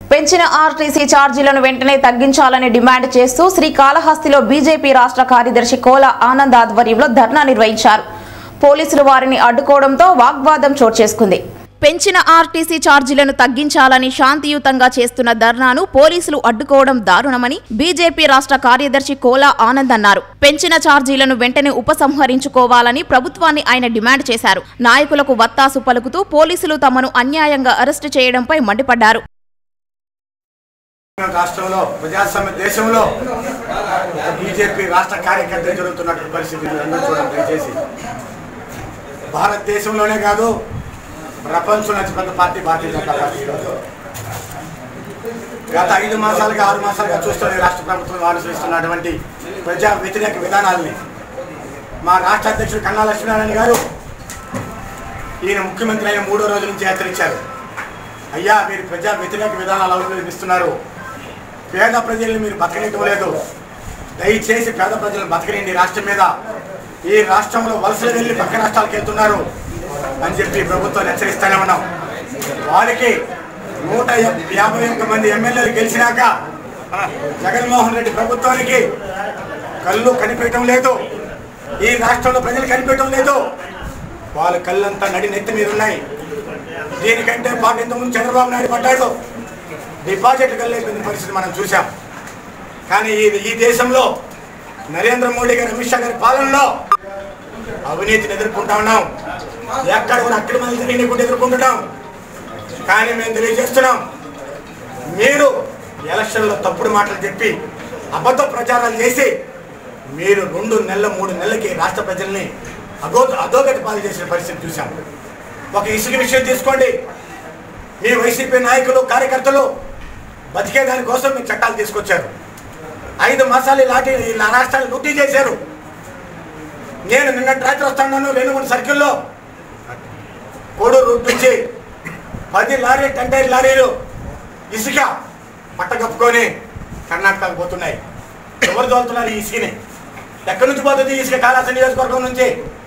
పెంచిన ఆర్టీసీ ఛార్జీలను వెంటనే తగ్గించాలని డిమాండ్ చేస్తూ శ్రీకాళహస్తిలో బీజేపీ రాష్ట్ర కార్యదర్శి కోల ఆనంద్ ఆధ్వర్యంలో ధర్నా నిర్వహించారు పోలీసులు వారిని అడ్డుకోవడంతో వాగ్వాదం చోటు చేసుకుంది పెంచిన ఆర్టీసీ ఛార్జీలను తగ్గించాలని శాంతియుతంగా చేస్తున్న ధర్నాను పోలీసులు అడ్డుకోవడం దారుణమని బీజేపీ రాష్ట్ర కార్యదర్శి కోలా ఆనంద్ అన్నారు పెంచిన ఛార్జీలను వెంటనే ఉపసంహరించుకోవాలని ప్రభుత్వాన్ని ఆయన డిమాండ్ చేశారు నాయకులకు వత్తాసు పలుకుతూ పోలీసులు తమను అన్యాయంగా అరెస్టు చేయడంపై మండిపడ్డారు రాష్ట్రంలో ప్రజాస్వామ్య దేశంలో బీజేపీ రాష్ట్ర కార్యకర్తలు జరుగుతున్నటువంటి పరిస్థితి అందరూ చూడండి దయచేసి భారతదేశంలోనే కాదు ప్రపంచంలో అతిపెద్ద పార్టీ భారతీయ జనతా పార్టీ ఈరోజు. గత ఐదు మాసాలుగా ఆరు మాసాలుగా చూస్తున్న ఈ రాష్ట్ర ప్రభుత్వం అనుసరిస్తున్నటువంటి ప్రజా వ్యతిరేక విధానాల్ని మా రాష్ట్ర అధ్యక్షుడు కన్నా లక్ష్మీనారాయణ గారు ఈయన ముఖ్యమంత్రి అయిన మూడో రోజు నుంచి హెచ్చరించారు అయ్యా మీరు ప్రజా వ్యతిరేక విధానాలు అవలంబిస్తున్నారు పేద ప్రజల్ని మీరు బతకనివ్వడం లేదు దయచేసి పేద ప్రజలను బతకనిండి ఈ రాష్ట్రం మీద ఈ రాష్ట్రంలో వలసలు వెళ్ళి పక్క రాష్ట్రాలకు వెళ్తున్నారు అని చెప్పి ప్రభుత్వాన్ని హెచ్చరిస్తూనే ఉన్నాం వారికి నూట యాభై ఒక్క మంది ఎమ్మెల్యేలు గెలిచినాక జగన్మోహన్ రెడ్డి ప్రభుత్వానికి కళ్ళు కనిపించడం లేదు ఈ రాష్ట్రంలో ప్రజలు కనిపించడం లేదు వాళ్ళ కళ్ళంతా నడి నెత్తి మీద ఉన్నాయి దీనికంటే పాటు ఇంతకుముందు చంద్రబాబు నాయుడు పడ్డాడు డిపాజిట్ కలిగిన పరిస్థితి మనం చూసాం కానీ ఈ ఈ దేశంలో నరేంద్ర మోడీ గారి అమిత్ షా గారి పాలనలో అవినీతిని ఎదుర్కొంటా ఉన్నాం ఎక్కడ కూడా అక్రమ జరిగిన కూడా ఎదుర్కొంటున్నాం కానీ మేము తెలియజేస్తున్నాం మీరు ఎలక్షన్లో తప్పుడు మాటలు చెప్పి అబద్ధ ప్రచారాలు చేసి మీరు రెండు నెలల మూడు నెలలకి రాష్ట్ర ప్రజల్ని అగో అధోగతి పాలు చేసిన పరిస్థితి చూసాం ఒక ఇసుక విషయం తీసుకోండి మీ వైసీపీ నాయకులు కార్యకర్తలు బతికే దానికోసం మీరు చట్టాలు తీసుకొచ్చారు ఐదు మాసాలు ఇలాంటి ఇలా రాష్ట్రాలు లూటీ చేశారు నేను నిన్న రాత్రి వస్తున్నాను రెండు మూడు సర్కిల్లో కోడూరు రూట్ నుంచి పది లారీ టెంటైర్ లారీలు ఇసుక పట్టకప్పుకొని కర్ణాటకకు పోతున్నాయి ఎవరు తోలుతున్నారు ఈ ఇసుకని ఎక్కడి నుంచి పోతుంది ఈ ఇసుక కాళాస నియోజకవర్గం నుంచి